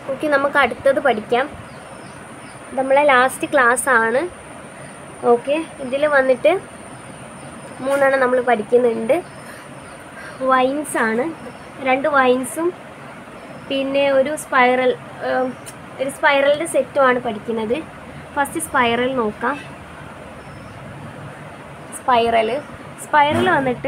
Okay നമുക്ക് അടുത്തത് പഠിക്കാം നമ്മളെ ലാസ്റ്റ് ക്ലാസ് ആണ് ഓക്കെ ഇതിൽ വന്നിട്ട് മൂന്നെണ്ണം നമ്മൾ പഠിക്കുന്നുണ്ട് വൈൻസ് ആണ് രണ്ട് വൈൻസും പിന്നെ ഒരു സ്പൈറൽ ഏം, ഒരു സ്പൈറലിൻ്റെ സെറ്റുമാണ് പഠിക്കുന്നത് ഫസ്റ്റ് സ്പൈറൽ നോക്കാം സ്പൈറൽ സ്പൈറൽ വന്നിട്ട്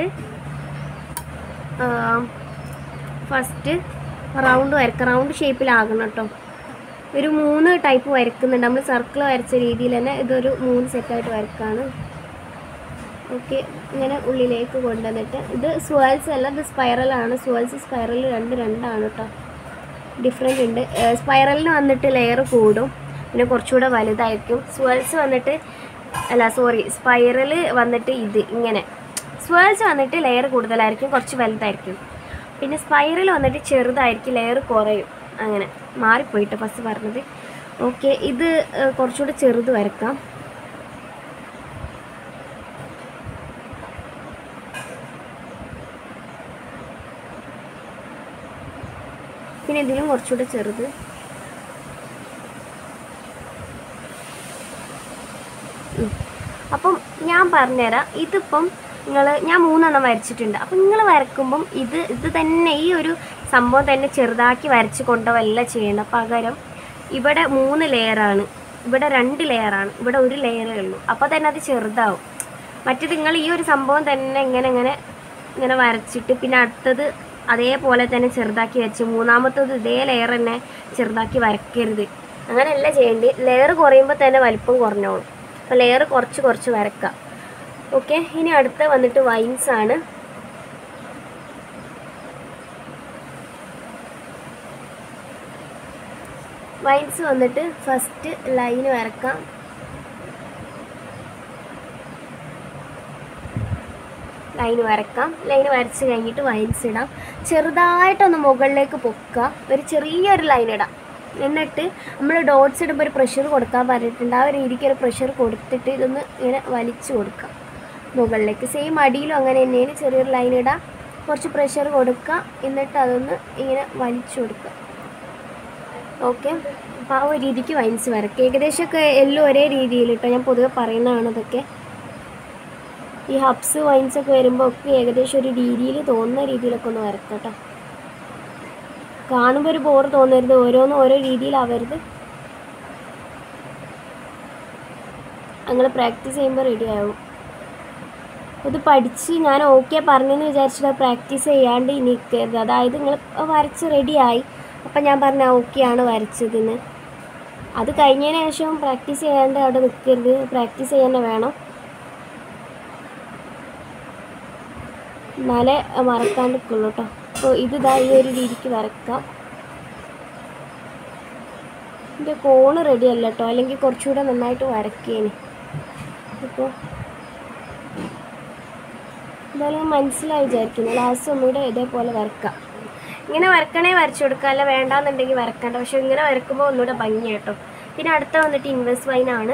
ഫസ്റ്റ് റൗണ്ട് വരക്കുക റൗണ്ട് ഷേപ്പിലാകണം കേട്ടോ ഒരു മൂന്ന് ടൈപ്പ് വരക്കുന്നുണ്ട് നമ്മൾ സർക്കിൾ വരച്ച രീതിയിൽ തന്നെ ഇതൊരു മൂന്ന് സെറ്റായിട്ട് വരക്കാണ് ഓക്കെ ഇങ്ങനെ ഉള്ളിലേക്ക് കൊണ്ടുവന്നിട്ട് ഇത് സ്വേൽസ് അല്ല ഇത് സ്പൈറലാണ് സ്വേൽസ് സ്പൈറൽ രണ്ട് രണ്ടാണ് കേട്ടോ ഡിഫറെൻ്റ് ഉണ്ട് സ്പൈറലിന് വന്നിട്ട് ലെയർ കൂടും പിന്നെ കുറച്ചുകൂടെ വലുതായിരിക്കും സ്വേൽസ് വന്നിട്ട് അല്ല സോറി സ്പൈറൽ വന്നിട്ട് ഇത് ഇങ്ങനെ സ്വേൽസ് വന്നിട്ട് ലെയർ കൂടുതലായിരിക്കും കുറച്ച് വലുതായിരിക്കും പിന്നെ സ്പൈറൽ വന്നിട്ട് ചെറുതായിരിക്കും ലെയർ കുറയും അങ്ങനെ മാറിപ്പോയിട്ട് ഫസ്റ്റ് പറഞ്ഞത് ഓക്കെ ഇത് ഏഹ്, കുറച്ചുകൂടെ ചെറുത് വരക്കാം പിന്നെ ഇതിലും കുറച്ചുകൂടെ ചെറുത് ഉം. അപ്പം ഞാൻ പറഞ്ഞുതരാം ഇതിപ്പം നിങ്ങൾ ഞാൻ മൂന്നെണ്ണം വരച്ചിട്ടുണ്ട് അപ്പം നിങ്ങൾ വരക്കുമ്പം ഇത് ഇത് തന്നെ ഈ ഒരു സംഭവം തന്നെ ചെറുതാക്കി വരച്ച് കൊണ്ടുപോവല്ല ചെയ്യേണ്ട പകരം ഇവിടെ മൂന്ന് ലെയറാണ് ഇവിടെ രണ്ട് ലെയറാണ് ഇവിടെ ഒരു ലെയറേ ഉള്ളൂ അപ്പോൾ തന്നെ അത് ചെറുതാവും മറ്റേത് നിങ്ങൾ ഈ ഒരു സംഭവം തന്നെ ഇങ്ങനെ ഇങ്ങനെ ഇങ്ങനെ വരച്ചിട്ട് പിന്നെ അടുത്തത് അതേപോലെ തന്നെ ചെറുതാക്കി വെച്ച് മൂന്നാമത്തത് ഇതേ ലെയർ തന്നെ ചെറുതാക്കി വരക്കരുത് അങ്ങനെയല്ല ചെയ്യേണ്ടി ലെയർ കുറയുമ്പോൾ തന്നെ വലിപ്പം കുറഞ്ഞോളും അപ്പോൾ ലെയർ കുറച്ച് കുറച്ച് വരക്കാം ഓക്കെ ഇനി അടുത്ത വന്നിട്ട് വൈൻസ് ആണ് വൈൻസ് വന്നിട്ട് ഫസ്റ്റ് ലൈൻ വരക്കാം ലൈൻ വരക്കാം ലൈൻ വരച്ച് കഴിഞ്ഞിട്ട് വൈൻസ് ഇടാം ചെറുതായിട്ടൊന്ന് മുകളിലേക്ക് പൊക്കുക ഒരു ചെറിയൊരു ലൈൻ ഇടാം എന്നിട്ട് നമ്മൾ ഡോട്ട്സ് ഇടുമ്പോൾ ഒരു പ്രഷർ കൊടുക്കാൻ പറഞ്ഞിട്ടുണ്ട് ആ ഒരു രീതിക്ക് ഒരു പ്രഷർ കൊടുത്തിട്ട് ഇതൊന്ന് ഇങ്ങനെ വലിച്ചു കൊടുക്കാം മുകളിലേക്ക് സെയിം അടിയിലും അങ്ങനെ തന്നെയാണ് ചെറിയൊരു ലൈൻ ഇടാം കുറച്ച് പ്രഷർ കൊടുക്കുക എന്നിട്ട് അതൊന്ന് ഇങ്ങനെ വലിച്ചു കൊടുക്കുക ഓക്കെ അപ്പോൾ ആ ഒരു രീതിക്ക് വൈൻസ് വരക്കുക ഏകദേശമൊക്കെ എല്ലാം ഒരേ രീതിയിൽ കേട്ടോ ഞാൻ പൊതുവെ പറയുന്നതാണ് ഇതൊക്കെ ഈ ഹബ്സ് വൈൻസ് ഒക്കെ വരുമ്പോൾ ഒക്കെ ഏകദേശം ഒരു രീതിയിൽ തോന്നുന്ന രീതിയിലൊക്കെ ഒന്ന് വരക്കാം കേട്ടോ കാണുമ്പോൾ ഒരു ബോർ തോന്നരുത് ഓരോന്നും ഓരോ രീതിയിലാവരുത് നിങ്ങൾ പ്രാക്ടീസ് ചെയ്യുമ്പോൾ റെഡി ആവും ഇത് പഠിച്ച് ഞാൻ ഓക്കെ പറഞ്ഞെന്ന് വിചാരിച്ചിട്ട് പ്രാക്ടീസ് ചെയ്യാണ്ട് ഇനി നിൽക്കരുത് അതായത് നിങ്ങൾ വരച്ച് റെഡിയായി അപ്പം ഞാൻ പറഞ്ഞ ഓക്കെ ആണ് വരച്ചതെന്ന് അത് കഴിഞ്ഞതിന് ശേഷം പ്രാക്ടീസ് ചെയ്യാണ്ട് അവിടെ നിൽക്കരുത് പ്രാക്ടീസ് ചെയ്യാൻ തന്നെ വേണം എന്നാലേ മറക്കാണ്ട് നിൽക്കുള്ളൂ കേട്ടോ അപ്പോൾ ഇത് ഇതാ ഈ ഒരു രീതിക്ക് വരക്കാം ഇതിൻ്റെ കോണ് റെഡി അല്ല കേട്ടോ അല്ലെങ്കിൽ കുറച്ചുകൂടെ നന്നായിട്ട് വരക്കേന് അപ്പോൾ എന്തായാലും മനസ്സിലായി വിചാരിക്കുന്നു ലാസ്റ്റ് ഒന്നുകൂടെ ഇതേപോലെ വരക്കാം ഇങ്ങനെ വരക്കണേ വരച്ചു കൊടുക്കുക അല്ല വേണ്ടാന്നുണ്ടെങ്കിൽ വരക്കണ്ട പക്ഷെ ഇങ്ങനെ വരക്കുമ്പോൾ ഒന്നുകൂടെ ഭംഗി കേട്ടോ പിന്നെ അടുത്ത വന്നിട്ട് ഇൻവെസ്റ്റ് വൈനാണ്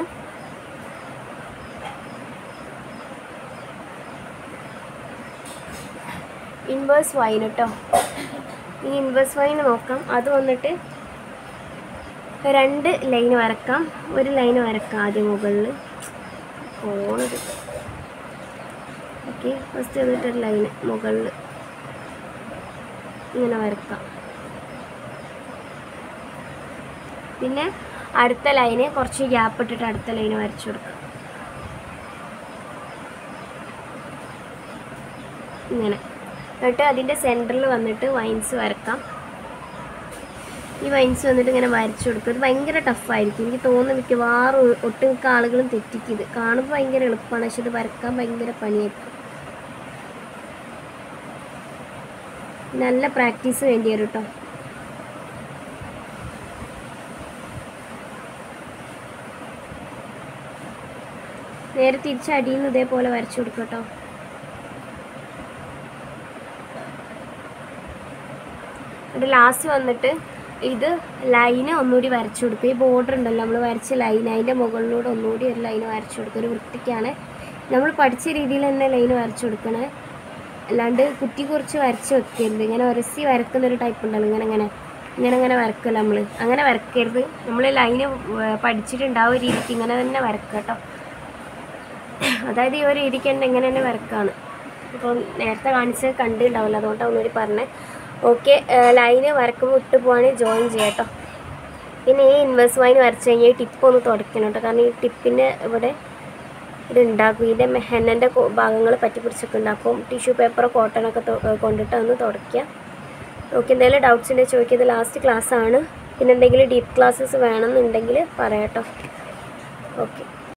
ഇൻവേഴ്സ് വൈൻ കേട്ടോ ഈ ഇൻവേഴ്സ് വൈൻ നോക്കാം അത് വന്നിട്ട് രണ്ട് ലൈൻ വരക്കാം ഒരു ലൈൻ വരക്കാം ആദ്യം മുകളിൽ ഫോണിത് ഓക്കെ ഫസ്റ്റ് എന്നിട്ട് ഒരു ലൈൻ മുകളിൽ ഇങ്ങനെ വരക്കാം പിന്നെ അടുത്ത ലൈന് കുറച്ച് ഗ്യാപ്പ് ഇട്ടിട്ട് അടുത്ത ലൈന് വരച്ചു കൊടുക്കാം ഇങ്ങനെ എന്നിട്ട് അതിൻ്റെ സെൻറ്ററിൽ വന്നിട്ട് വൈൻസ് വരക്കാം ഈ വൈൻസ് വന്നിട്ട് ഇങ്ങനെ വരച്ചു കൊടുക്കും ഇത് ഭയങ്കര ടഫായിരിക്കും എനിക്ക് തോന്നുന്നു മിക്കവാറും ഒ- ഒട്ടുമിക്ക ആളുകളും തെറ്റിക്കും ഇത് കാണുമ്പോൾ ഭയങ്കര എളുപ്പമാണ് പക്ഷെ ഇത് വരക്കാൻ ഭയങ്കര പണിയായിരിക്കും നല്ല പ്രാക്ടീസ് വേണ്ടി വരും കേട്ടോ നേരെ തിരിച്ച് അടിയിൽ നിന്ന് ഇതേപോലെ വരച്ചു കൊടുക്കും കേട്ടോ എന്നിട്ട് ലാസ്റ്റ് വന്നിട്ട് ഇത് ലൈന് ഒന്നുകൂടി വരച്ചു കൊടുക്കുക ഈ ബോർഡർ ഉണ്ടല്ലോ നമ്മൾ വരച്ച ലൈൻ അതിൻ്റെ മുകളിലൂടെ ഒന്നുകൂടി ഒരു ലൈൻ വരച്ചു കൊടുക്കുക ഒരു വൃത്തിക്കാണ് നമ്മൾ പഠിച്ച രീതിയിൽ തന്നെ ലൈൻ വരച്ചു കൊടുക്കണേ അല്ലാണ്ട് കുത്തി കുറിച്ച് വരച്ച് വെക്കരുത് ഇങ്ങനെ ഉരസി വരക്കുന്ന ഒരു ടൈപ്പ് ഉണ്ടല്ലോ ഇങ്ങനെ ഇങ്ങനെ ഇങ്ങനെ ഇങ്ങനെ വരക്കല്ല നമ്മൾ അങ്ങനെ വരക്കരുത് നമ്മൾ ലൈന് പഠിച്ചിട്ടുണ്ടാവും ഒരു രീതിക്ക് ഇങ്ങനെ തന്നെ വരക്കുക കേട്ടോ അതായത് ഈ ഒരു രീതിക്ക് തന്നെ ഇങ്ങനെ തന്നെ വരക്കാണ് അപ്പോൾ നേരത്തെ കാണിച്ച് കണ്ടിട്ടുണ്ടാവില്ല അതുകൊണ്ടാണ് ഒന്നുകൂടി പറഞ്ഞത് ഓക്കെ ലൈന് വരക്കുമ്പോൾ ഇട്ട് പോവാണെങ്കിൽ ജോയിൻ ചെയ്യാം കേട്ടോ പിന്നെ ഈ ഇൻവേഴ്സ് വൈൻ വരച്ച് കഴിഞ്ഞാൽ ഈ ടിപ്പ് ഒന്ന് തുടയ്ക്കണം കേട്ടോ കാരണം ഈ ടിപ്പിൻ്റെ ഇവിടെ ഇത് ഉണ്ടാക്കും ഇതിൻ്റെ മെഹന്നൻ്റെ ഭാഗങ്ങൾ പറ്റി പിടിച്ചൊക്കെ ഉണ്ട് അപ്പം ടിഷ്യൂ പേപ്പറോ കോട്ടണൊക്കെ കൊണ്ടിട്ട് ഒന്ന് തുടയ്ക്കുക ഓക്കെ എന്തെങ്കിലും ഡൗട്ട്സ് ഉണ്ടെങ്കിൽ ചോദിക്കുക ഇത് ലാസ്റ്റ് ക്ലാസ് ആണ് പിന്നെ എന്തെങ്കിലും ഡീപ്പ് ക്ലാസ്സസ് വേണമെന്നുണ്ടെങ്കിൽ പറയാം കേട്ടോ ഓക്കെ